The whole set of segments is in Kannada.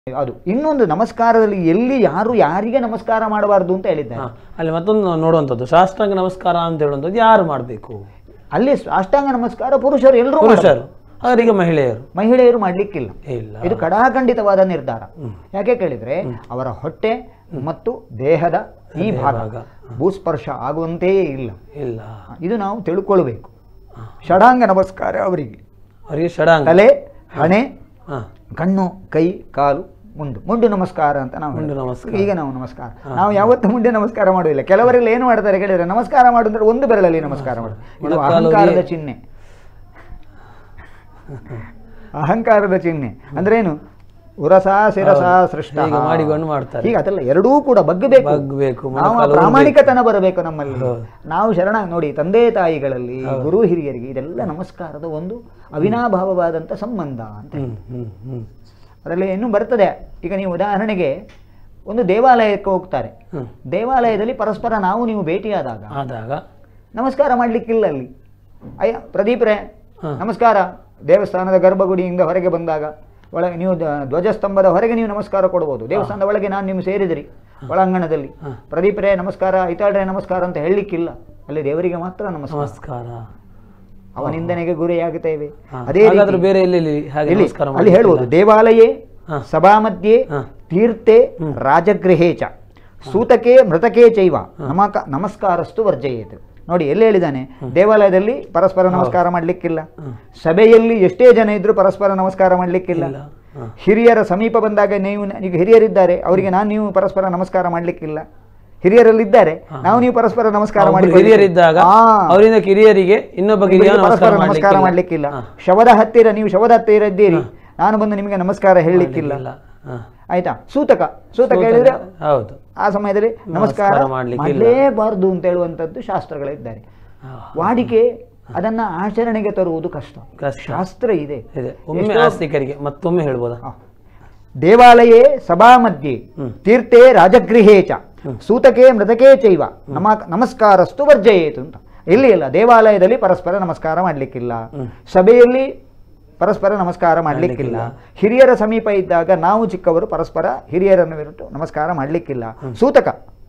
ಅದು ಇನ್ನೊಂದು ನಮಸ್ಕಾರದಲ್ಲಿ ಎಲ್ಲಿ ಯಾರು ಯಾರಿಗೆ ನಮಸ್ಕಾರ ಮಾಡಬಾರದು ಅಂತ ಹೇಳಿದ್ದಾರೆ ಹಾ, ಅಲ್ಲಿ ಮತ್ತೊಂದು ನಾವು ನೋಡುವಂಥದ್ದು ಶಾಸ್ತ್ರಾಂಗ ನಮಸ್ಕಾರ ಅಂತ ಹೇಳುವಂಥದ್ದು ಯಾರು ಮಾಡಬೇಕು ಅಲ್ಲಿ ಅಷ್ಟಾಂಗ ನಮಸ್ಕಾರ ಪುರುಷರು ಎಲ್ಲರೂ ಪುರುಷರು ಅವರಿಗೆ ಮಹಿಳೆಯರು ಮಹಿಳೆಯರು ಮಾಡ್ಲಿಕ್ಕಿಲ್ಲ ಇಲ್ಲ ಇದು ಕಡಾಖಂಡಿತವಾದ ನಿರ್ಧಾರ ಯಾಕೆ ಕೇಳಿದ್ರೆ ಅವರ ಹೊಟ್ಟೆ ಮತ್ತು ದೇಹದ ಈ ಭಾಗ ಭೂಸ್ಪರ್ಶ ಆಗುವಂತೆಯೇ ಇಲ್ಲ ಇಲ್ಲ ಇದು ನಾವು ತಿಳ್ಕೊಳ್ಬೇಕು ಷಡಾಂಗ ನಮಸ್ಕಾರ ಅವರಿಗೆ ಅವರಿಗೆ ಷಡಾಂಗ ತಲೆ ಹಣೆ ಹಾ ಕಣ್ಣು ಕೈ ಕಾಲು ಮುಂಡು ಮುಂಡು ನಮಸ್ಕಾರ ಅಂತ ನಾವು ಮುಂಡು ಹೇಳ್ತೇವೆ. ನಮಸ್ಕಾರ. ಈಗ ನಾವು ನಮಸ್ಕಾರ ನಾವು ಯಾವತ್ತೂ ಮುಂದೆ ನಮಸ್ಕಾರ ಮಾಡುವುದಿಲ್ಲ ಕೆಲವರೆಲ್ಲ ಏನು ಮಾಡ್ತಾರೆ ಕೇಳಿದ್ರೆ ನಮಸ್ಕಾರ ಮಾಡಿದ್ರೆ ಒಂದು ಬೆರಳಲ್ಲಿ ನಮಸ್ಕಾರ ಮಾಡು ಇದು ಮೊಣಕಾಲು ಅಹಂಕಾರದ ಹೀಗೆ. ಚಿಹ್ನೆ ಅಹಂಕಾರದ ಚಿಹ್ನೆ ಅಂದ್ರೆ ಏನು ಉರಸ ಶಿರಸ ಸೃಷ್ಟ ಹೀಗೆ ಮಾಡಿಕೊಂಡು ಮಾಡ್ತಾರೆ. ಈಗ ಅದಲ್ಲ ಎರಡೂ ಕೂಡ ಬಗ್ಗಬೇಕು ಬಗ್ಬೇಕು, ನಾವು ಆ ಮೊಣಕಾಲು ಪ್ರಾಮಾಣಿಕತನ ಬರಬೇಕು ನಮ್ಮಲ್ಲಿ ಹೌದು. ನಾವು ಶರಣ ನೋಡಿ ತಂದೆ ತಾಯಿಗಳಲ್ಲಿ ಗುರು ಹಿರಿಯರಿಗೆ ಇದೆಲ್ಲ ನಮಸ್ಕಾರದ ಒಂದು ಅವಿನಾಭಾವವಾದಂಥ ಸಂಬಂಧ ಅಂತ ಹ್ಮ್ ಹ್ಮ್ ಹ್ಮ್ ಅದರಲ್ಲಿ ಇನ್ನೂ ಬರ್ತದೆ ಈಗ ನೀವು ಉದಾಹರಣೆಗೆ ಒಂದು ದೇವಾಲಯಕ್ಕೆ ಹೋಗ್ತಾರೆ ಹ್ಮ್. ದೇವಾಲಯದಲ್ಲಿ ಪರಸ್ಪರ ನಾವು ನೀವು ಭೇಟಿಯಾದಾಗ ಆದಾಗ ನಮಸ್ಕಾರ ಮಾಡಲಿಕ್ಕಿಲ್ಲ ಅಲ್ಲಿ ಅಯ್ಯ ಪ್ರದೀಪ್ರೆ ಹ. ನಮಸ್ಕಾರ ದೇವಸ್ಥಾನದ ಗರ್ಭಗುಡಿಯಿಂದ ಹೊರಗೆ ಬಂದಾಗ ಒಳಗೆ ನೀವು ದ- ಧ್ವಜಸ್ತಂಭದ ಹೊರಗೆ ನೀವು ನಮಸ್ಕಾರ ಕೊಡ್ಬೋದು ದೇವಸ್ಥಾನದ ಒಳಗೆ ನಾನು ನೀವು ಸೇರಿದ್ರಿ ಒಳಾಂಗಣದಲ್ಲಿ ಹ. ಪ್ರದೀಪ್ರೆ ನಮಸ್ಕಾರ ಐತಾಳ್ರೆ ನಮಸ್ಕಾರ ಅಂತ ಹೇಳಲಿಕ್ಕಿಲ್ಲ ಅಲ್ಲಿ ದೇವರಿಗೆ ಮಾತ್ರ ನಮಸ್ಕಾರ ನಮಸ್ಕಾರ ಅವ ನಿಂದನೆಗೆ ಗುರಿಯಾಗುತ್ತೇವೆ ಹಾ. ಅದೇ ಹಾಗಾದ್ರೆ ರೀತಿ ಬೇರೆ ಎಲ್ಲಿ ಹಾಗೆ ಇಲ್ಲಿ ನಮಸ್ಕಾರ ಅಲ್ಲಿ ಮಾಡ್ಲಿಕ್ಕಿಲ್ಲ? ಹೇಳ್ಬೋದು ದೇವಾಲಯೇ ಹ. ಸಭಾ ಮಧ್ಯೆ ಹ. ತೀರ್ಥೆ ರಾಜಗೃಹೇ ಚ ಸೂತಕೆ ಮೃತಕೆ ಚೈವ ನಮಕ ನಮಸ್ಕಾರಸ್ತು ವರ್ಜಯೇತ್ ನೋಡಿ ಎಲ್ಲಿ ಹೇಳಿದ್ದಾನೆ ದೇವಾಲಯದಲ್ಲಿ ಪರಸ್ಪರ ನಮಸ್ಕಾರ ಮಾಡಲಿಕ್ಕಿಲ್ಲ ಸಭೆಯಲ್ಲಿ ಎಷ್ಟೇ ಜನ ಇದ್ರೂ ಪರಸ್ಪರ ನಮಸ್ಕಾರ ಮಾಡಲಿಕ್ಕಿಲ್ಲ ಇಲ್ಲ. ಹ. ಹಿರಿಯರ ಸಮೀಪ ಬಂದಾಗ ನೀವು ಈಗ ಹಿರಿಯರಿದ್ದಾರೆ ಅವರಿಗೆ ನಾನು ನೀವು ಪರಸ್ಪರ ನಮಸ್ಕಾರ ಮಾಡಲಿಕ್ಕಿಲ್ಲ ಹಿರಿಯರಲ್ಲಿದ್ದಾರೆ ನಾವು ನೀವು ಪರಸ್ಪರ ನಮಸ್ಕಾರ ಒಬ್ರು ಮಾಡಿ ಹಿರಿಯರಿದ್ದಾಗ ಅವರಿಂದ ಕಿರಿಯರಿಗೆ ಇನ್ನೊಬ್ಬ ಕಿರಿಯ ಇಬ್ಬರಿಗೆ ನಮಸ್ಕಾರ ಪರಸ್ಪರ ನಮಸ್ಕಾರ ಮಾಡ್ಲಿಕ್ಕಿಲ್ಲ. ಮಾಡ್ಲಿಕ್ಕಿಲ್ಲ ಶವದ ಹತ್ತಿರ ನೀವು ಶವದ ಹತ್ತಿರ ಇದ್ದೀರಿ ನಾನು ಬಂದು ನಿಮಗೆ ನಮಸ್ಕಾರ ಹೇಳಲಿಕ್ಕಿಲ್ಲ ಇಲ್ಲ. ಹ. ಆಯ್ತಾ ಸೂತಕ ಸೂತಕ ಹೇಳಿದ್ರೆ ಹೌದು ಆ ಸಮಯದಲ್ಲಿ ನಮಸ್ಕಾರ ನಮಸ್ಕಾರ ಮಾಡ್ಲಿಕ್ಕಿಲ್ಲ. ಮಾಡಲೇಬಾರದು ಅಂತ ಹೇಳುವಂಥದ್ದು ಶಾಸ್ತ್ರಗಳಿದ್ದಾರೆ ಹ. ವಾಡಿಕೆ ಅದನ್ನ ಆಚರಣೆಗೆ ತರುವುದು ಕಷ್ಟ ಕಷ್ಟ ಶಾಸ್ತ್ರ ಇದೆ ಇದೆ ಒಮ್ಮೆ ಆಸ್ತಿಕರಿಗೆ ಮತ್ತೊಮ್ಮೆ ಹೇಳ್ಬೋದಾ ಹ. ದೇವಾಲಯೇ ಸಭಾ ಮಧ್ಯೆ ಹ್ಮ್. ತೀರ್ಥೆ ರಾಜಗೃಹೇ ಚ ಸೂತಕೆ ಮೃತಕೆ ಚೈವ ನಮ ನಮಸ್ಕಾರಸ್ತು ವರ್ಜಯೇತು ಅಂತ ಇಲ್ಲಿ ಇಲ್ಲ ದೇವಾಲಯದಲ್ಲಿ ಪರಸ್ಪರ ನಮಸ್ಕಾರ ಮಾಡಲಿಕ್ಕಿಲ್ಲ ಹ್ಮ್. ಸಭೆಯಲ್ಲಿ ಪರಸ್ಪರ ನಮಸ್ಕಾರ ಮಾಡಲಿಕ್ಕಿಲ್ಲ ಹಿರಿಯರ ಸಮೀಪ ಇದ್ದಾಗ ನಾವು ಚಿಕ್ಕವರು ಪರಸ್ಪರ ಹಿರಿಯರನ್ನು ಬಿಟ್ಟು ನಮಸ್ಕಾರ ಮಾಡಲಿಕ್ಕಿಲ್ಲ ಸೂತಕ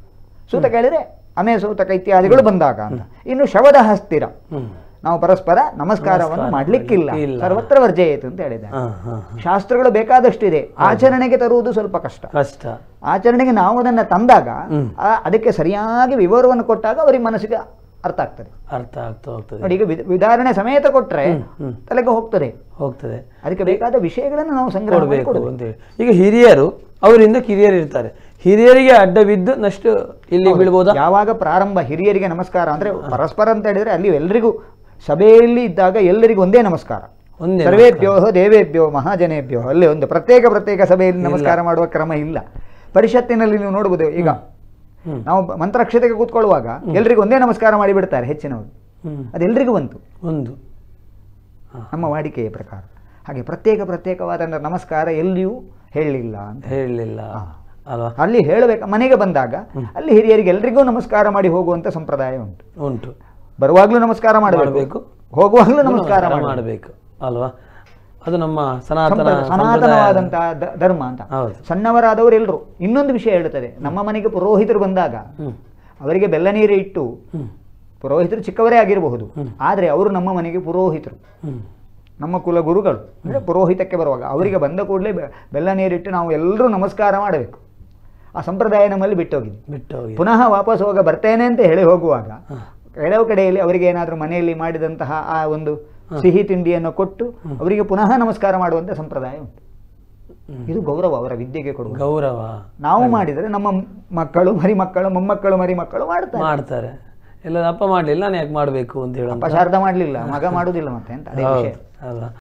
ಸೂತಕ ಹೇಳಿದ್ರೆ ಅಮೆ ಸೂತಕ ಇತ್ಯಾದಿಗಳು ಬಂದಾಗ ಅಂತ ಇನ್ನು ಶವದ ಹಸ್ತಿರ ಹ್ಮ್ ನಾವು ಪರಸ್ಪರ ನಮಸ್ಕಾರವನ್ನು ನಮಸ್ಕಾರ ಮಾಡಲಿಕ್ಕಿಲ್ಲ ಮಾಡ್ಲಿಕ್ಕಿಲ್ಲ. ಸರ್ವತ್ರ ವರ್ಜಯೇತು ಅಂತ ಹೇಳಿದ್ದಾರೆ ಹ, ಹ, ಹ. ಶಾಸ್ತ್ರಗಳು ಬೇಕಾದಷ್ಟಿದೆ ಆಚರಣೆಗೆ ತರುವುದು ಸ್ವಲ್ಪ ಕಷ್ಟ ಕಷ್ಟ ಆಚರಣೆಗೆ ನಾವು ಅದನ್ನು ತಂದಾಗ ಹ್ಮ್. ಆ- ಅದಕ್ಕೆ ಸರಿಯಾಗಿ ವಿವರವನ್ನು ಕೊಟ್ಟಾಗ ಅವರಿಗೆ ಮನಸ್ಸಿಗೆ ಅರ್ಥ ಆಗ್ತದೆ ಅರ್ಥ ಆಗ್ತಾ ಹೋಗ್ತದೆ ನೋಡಿ ಈಗ ವಿಧ- ವಿಧಾರಣೆ ಸಮೇತ ಕೊಟ್ರೆ ಹ್ಮ್. ತಲೆಗೆ ಹೋಗ್ತದೆ ಹೋಗ್ತದೆ ಅದಕ್ಕೆ ಬೇಕಾದ ವಿಷಯಗಳನ್ನು ನಾವು ಸಂಗ್ರಹ ಮಾಡಿ ಕೊಡ್ಬೇಕು ಕೊಡ್ಬೇಕು. ಅಂತೇಳಿ ಈಗ ಹಿರಿಯರು ಅವರಿಂದ ಕಿರಿಯರು ಇರ್ತಾರೆ ಹಿರಿಯರಿಗೆ ಅಡ್ಡ ಬಿದ್ದು ನಷ್ಟು ಇಲ್ಲಿ ಬೀಳ್ಬೋದಾ ಯಾವಾಗ ಪ್ರಾರಂಭ ಹಿರಿಯರಿಗೆ ನಮಸ್ಕಾರ ಅಂದ್ರೆ ಪರಸ್ಪರ ಅಂತ ಹೇಳಿದ್ರೆ ಅಲ್ಲಿ ಎಲ್ರಿಗೂ ಸಭೆಯಲ್ಲಿ ಇದ್ದಾಗ ಎಲ್ಲರಿಗೂ ಒಂದೇ ನಮಸ್ಕಾರ ಒಂದೇ ಸರ್ವೇಭ್ಯೋ ದೇವೇಭ್ಯೋ ಮಹಾಜನೇಭ್ಯೋ ಅಲ್ಲಿ ಒಂದು ಪ್ರತ್ಯೇಕ ಪ್ರತ್ಯೇಕ ಸಭೆಯಲ್ಲಿ ನಮಸ್ಕಾರ ಮಾಡುವ ಕ್ರಮ ಇಲ್ಲ ಪರಿಷತ್ತಿನಲ್ಲಿ ನೀವು ನೋಡಬಹುದು ಈಗ ಹ್ಮ್. ನಾವು ಬ- ಮಂತ್ರಾಕ್ಷತೆಗೆ ಕೂತ್ಕೊಳ್ಳುವಾಗ ಎಲ್ರಿಗೂ ಒಂದೇ ನಮಸ್ಕಾರ ಮಾಡಿಬಿಡ್ತಾರೆ ಹೆಚ್ಚಿನವರು ಹ್ಮ್ ಅದೆಲ್ಲರಿಗೂ ಬಂತು ಒಂದು ನಮ್ಮ ವಾಡಿಕೆಯ ಪ್ರಕಾರ ಹಾಗೆ ಪ್ರತ್ಯೇಕ ಪ್ರತ್ಯೇಕವಾದ ನಮಸ್ಕಾರ ಎಲ್ಲಿಯೂ ಹೇಳಲಿಲ್ಲ ಅಂತ ಹೇಳಲಿಲ್ಲ ಅಲ್ವಾ ಅಲ್ಲಿ ಹೇಳಬೇಕು ಮನೆಗೆ ಬಂದಾಗ ಅಲ್ಲಿ ಹಿರಿಯರಿಗೆ ಎಲ್ರಿಗೂ ನಮಸ್ಕಾರ ಮಾಡಿ ಹೋಗುವಂತ ಸಂಪ್ರದಾಯ ಉಂಟು ಉಂಟು ಬರುವಾಗಲೂ ನಮಸ್ಕಾರ ಮಾಡಬೇಕು ಮಾಡಬೇಕು ಹೋಗುವಾಗಲೂ ನಮಸ್ಕಾರ ಮಾಡಬೇಕು ಮಾಡಬೇಕು ಅಲ್ವಾ ಅದು ನಮ್ಮ ಸನಾತನ ಸಂಪ್ರದಾಯ- ಸಂಪ್ರದಾಯ ಸನಾತನವಾದಂತಹ ದ- ಧರ್ಮ ಅಂತ ಹೌದು ಸಣ್ಣವರಾದವರು ಎಲ್ಲರೂ ಇನ್ನೊಂದು ವಿಷಯ ಹೇಳುತ್ತದೆ ನಮ್ಮ ಮನೆಗೆ ಪುರೋಹಿತರು ಬಂದಾಗ ಹ್ಮ್ ಅವರಿಗೆ ಬೆಲ್ಲ ನೀರು ಇಟ್ಟು ಹ್ಮ್ ಪುರೋಹಿತರು ಚಿಕ್ಕವರೇ ಆಗಿರಬಹುದು ಆದರೆ ಅವರು ನಮ್ಮ ಮನೆಗೆ ಪುರೋಹಿತರು ಹ್ಮ್ ನಮ್ಮ ಕುಲ ಗುರುಗಳು ಅಂದರೆ ಪುರೋಹಿತಕ್ಕೆ ಬರುವಾಗ ಅವರಿಗೆ ಬಂದ ಕೂಡಲೇ ಬೆಲ್ಲ ನೀರಿಟ್ಟು ನಾವು ಎಲ್ಲರೂ ನಮಸ್ಕಾರ ಮಾಡಬೇಕು ಆ ಸಂಪ್ರದಾಯ ನಮ್ಮಲ್ಲಿ ಬಿಟ್ಟೋಗಿದೆ ಬಿಟ್ಟು ಹೋಗಿ ಪುನಃ ವಾಪಸ್ ಹೋಗ ಬರ್ತೇನೆ ಅಂತ ಹೇಳಿ ಹೋಗುವಾಗ ಕೆಲವು ಕಡೆಯಲ್ಲಿ ಅವರಿಗೆ ಏನಾದರೂ ಮನೆಯಲ್ಲಿ ಮಾಡಿದಂತಹ ಆ ಒಂದು ಸಿಹಿ ತಿಂಡಿಯನ್ನು ಕೊಟ್ಟು ಅವರಿಗೆ ಪುನಃ ನಮಸ್ಕಾರ ಮಾಡುವಂಥ ಸಂಪ್ರದಾಯ ಉಂಟು ಹ್ಮ್. ಇದು ಗೌರವ ಅವರ ವಿದ್ಯೆಗೆ ಕೊಡುವ ಗೌರವ ನಾವು ಮಾಡಿದರೆ ನಮ್ಮ ಮಕ್ಕಳು ಮರಿ ಮಕ್ಕಳು ಮೊಮ್ಮಕ್ಕಳು ಮರಿ ಮಕ್ಕಳು ಮಾಡ್ತಾರೆ ಮಾಡ್ತಾರೆ ಎಲ್ಲ ಅಪ್ಪ ಮಾಡ್ಲಿಲ್ಲ ನಾನು ಯಾಕೆ ಮಾಡಬೇಕು ಅಂತ ಹೇಳುವಂತ ಅಪಶಾರ್ಧ ಮಾಡಲಿಲ್ಲ ಮಗ ಮಾಡುವುದಿಲ್ಲ ಮತ್ತೆ ಅಂತ ಅದೇ ವಿಷಯ ಅಲ್ವಾ